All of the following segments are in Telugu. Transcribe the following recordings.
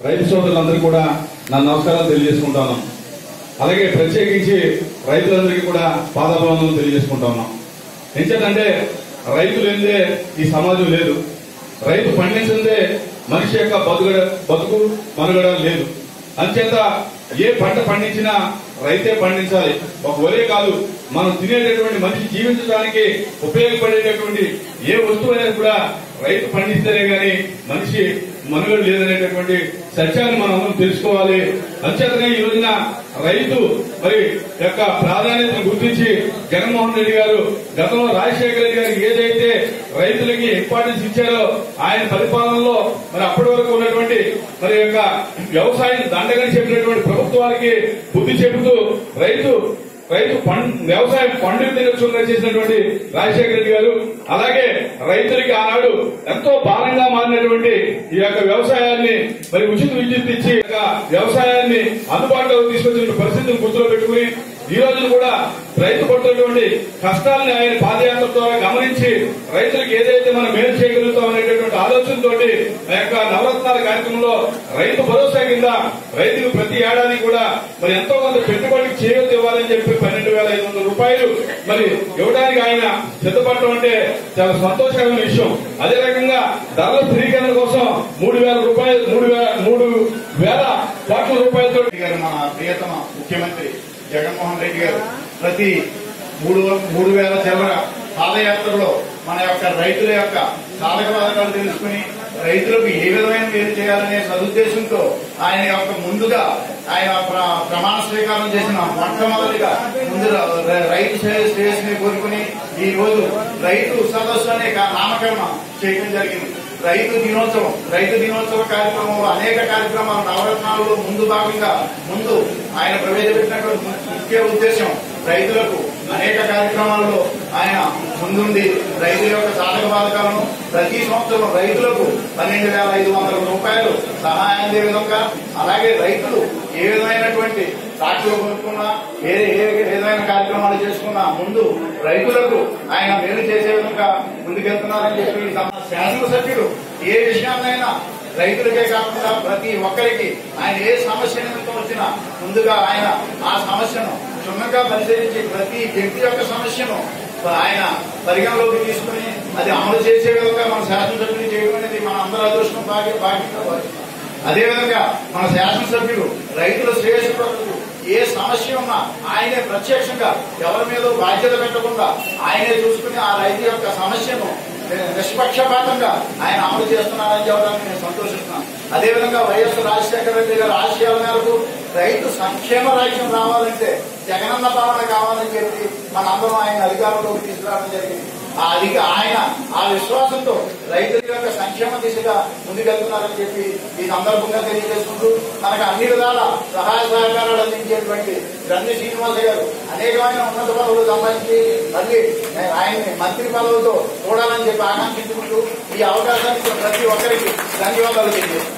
రైతు సోదరులందరికీ కూడా నా నమస్కారాలు తెలియజేసుకుంటాను అలాగే ప్రత్యేకించి రైతులందరికీ కూడా పాదాభివందనం తెలియజేసుకుంటా ఉన్నాం ఎంచేతంటే రైతు లేనిదే ఈ సమాజం లేదు రైతు పండించిందే మనిషి యొక్క బతుకడ బతుకు మనుగడ లేదు అంచేత ఏ పంట పండించినా రైతే పండించాలి ఒక ఒరే కాదు మనం తినేటటువంటి మనిషి జీవించడానికి ఉపయోగపడేటటువంటి ఏ వస్తువు కూడా రైతు పండిస్తేనే గాని మనిషి మనుగడ లేదనేటటువంటి సత్యాన్ని మనం అందరం తెలుసుకోవాలి అంచేతనే ఈ రోజున రైతు మరి యొక్క ప్రాధాన్యతను గుర్తించి జగన్మోహన్ రెడ్డి గారు గతంలో రాజశేఖర రెడ్డి గారికి ఏదైతే రైతులకి ఇంపార్టెన్స్ ఇచ్చారో ఆయన పరిపాలనలో మరి అప్పటి వరకు ఉన్నటువంటి మరి యొక్క వ్యవసాయం దండగని చెప్పినటువంటి ప్రభుత్వానికి బుద్ధి చెబుతూ రైతు రైతు పం- వ్యవసాయం పండుగ దినోత్సవంగా చేసినటువంటి రాజశేఖర రెడ్డి గారు అలాగే రైతులకి ఆనాడు ఎంతో భారంగా మారినటువంటి ఈ యొక్క వ్యవసాయాన్ని మరి ఉచిత విద్యుత్ ఇచ్చి ఈ యొక్క వ్యవసాయాన్ని అందుబాటులోకి తీసుకొచ్చిన పరిస్థితిని గుర్తులో పెట్టుకుని ఈ రోజు కూడా రైతు పడుతున్నటువంటి కష్టాలని ఆయన పాదయాత్ర ద్వారా గమనించి రైతులకు ఏదైతే మనం మేలు చేయగలుగుతాం అనేటటువంటి ఆలోచనతోటి ఆ యొక్క నవరత్నాల కార్యక్రమంలో రైతు భరోసా కింద రైతులు ప్రతి ఏడాది కూడా మరి ఎంతో కొంత పెట్టుబడికి చేయొద్దు ఇవ్వాలని చెప్పి పన్నెండు వేల ఐదు వందల రూపాయలు మరి ఇవ్వడానికి ఆయన సిద్ధపడటం అంటే చాలా సంతోషకరమైన విషయం అదే రకంగా ధరల స్థిరీకరణ కోసం మూడు వేల రూపాయలు మూడు వేల మూడు వేల కోట్ల రూపాయలతో రెడ్డి గారు మన ప్రియతమ ముఖ్యమంత్రి జగన్మోహన్ రెడ్డి గారు ప్రతి మూడు మూడు వేల చిల్లర పాదయాత్రలో మన యొక్క రైతుల యొక్క సాధక బాధకాలు తెలుసుకుని రైతులకు ఏ విధమైన మేలు చేయాలనే సదుద్దేశంతో ఆయన యొక్క ముందుగా ఆయన ప్ర- ప్రమాణ స్వీకారం చేసిన మొట్టమొదటిగా ముందు ర- రైతు శ్రే- శ్రేయస్సుని కోరుకుని ఈ రోజు రైతు సదస్సు అనే కా- నామకరణ చేయడం జరిగింది రైతు దినోత్సవం రైతు దినోత్సవ కార్యక్రమంలో అనేక కార్యక్రమాలు నవరత్నాలలో ముందు భాగంగా ముందు ఆయన ప్రవేశపెట్టినటువంటి ముఖ్య ఉద్దేశం రైతులకు అనేక కార్యక్రమాల్లో ఆయన ముందుండి రైతుల యొక్క సాధక బాధకాలను ప్రతి సంవత్సరం రైతులకు పన్నెండు వేల ఐదు వందల రూపాయలు సహాయం అందే విధంగా అలాగే రైతులు ఏ విధమైనటువంటి ట్రాక్టర్లు కొనుక్కున్నా వేరే ఏ విధమైన కార్యక్రమాలు చేసుకున్నా ముందు రైతులకు ఆయన మేలు చేసే విధంగా ముందుకెళ్తున్నారని చెప్పి ఈ సమ- శాసనసభ్యులు ఏ విషయాన్నైనా రైతులకే కాకుండా ప్రతి ఒక్కరికి ఆయన ఏ సమస్య నిమిత్తం వచ్చినా ముందుగా ఆయన ఆ సమస్యను క్షుణ్ణంగా పరిశీలించి ప్రతి వ్యక్తి యొక్క సమస్యను ఆయన పరిగణలోకి తీసుకుని అది అమలు చేసే విధంగా మన శాసనసభ్యులు చేయడం అనేది మన అందరి అదృష్టం భాగ్య భాగ్యంగా అదేవిధంగా మన శాసనసభ్యులు రైతుల శ్రేయస్సు కొరకు ఏ సమస్య ఉన్నా ఆయనే ప్రత్యక్షంగా ఎవరి మీద బాధ్యత పెట్టకుండా ఆయనే చూసుకుని ఆ రైతు యొక్క సమస్యను నిష్పక్షపాతంగా ఆయన అమలు చేస్తున్నారని చెప్పడానికి నేను సంతోషిస్తున్నాను అదేవిధంగా వైఎస్ రాజశేఖర రెడ్డి గారి ఆశయాల మేరకు రైతు సంక్షేమ రాజ్యం రావాలంటే జగనన్న పాలన కావాలని చెప్పి మనందరం ఆయన అధికారంలోకి తీసుకురావడం జరిగింది ఆ అధిక ఆయన ఆ విశ్వాసంతో రైతుల యొక్క సంక్షేమ దిశగా ముందుకెళ్తున్నారని చెప్పి ఈ సందర్భంగా తెలియజేసుకుంటూ మనకు అన్ని విధాల సహాయ సహకారాలు అందించేటువంటి గండి శ్రీనివాస గారు అనేకమైన ఉన్నత పదవులు సంబంధించి మళ్ళీ ఆయన్ని మంత్రి పదవులతో చూడాలని చెప్పి ఆకాంక్షించుకుంటూ ఈ అవకాశాన్ని ఇచ్చిన ప్రతి ఒక్కరికి ధన్యవాదాలు తెలియజేస్తున్నాను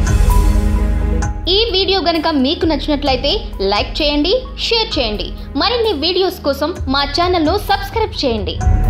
ఈ వీడియో గనుక మీకు నచ్చినట్లయితే లైక్ చేయండి షేర్ చేయండి మరిన్ని వీడియోస్ కోసం మా ఛానల్ను సబ్స్క్రైబ్ చేయండి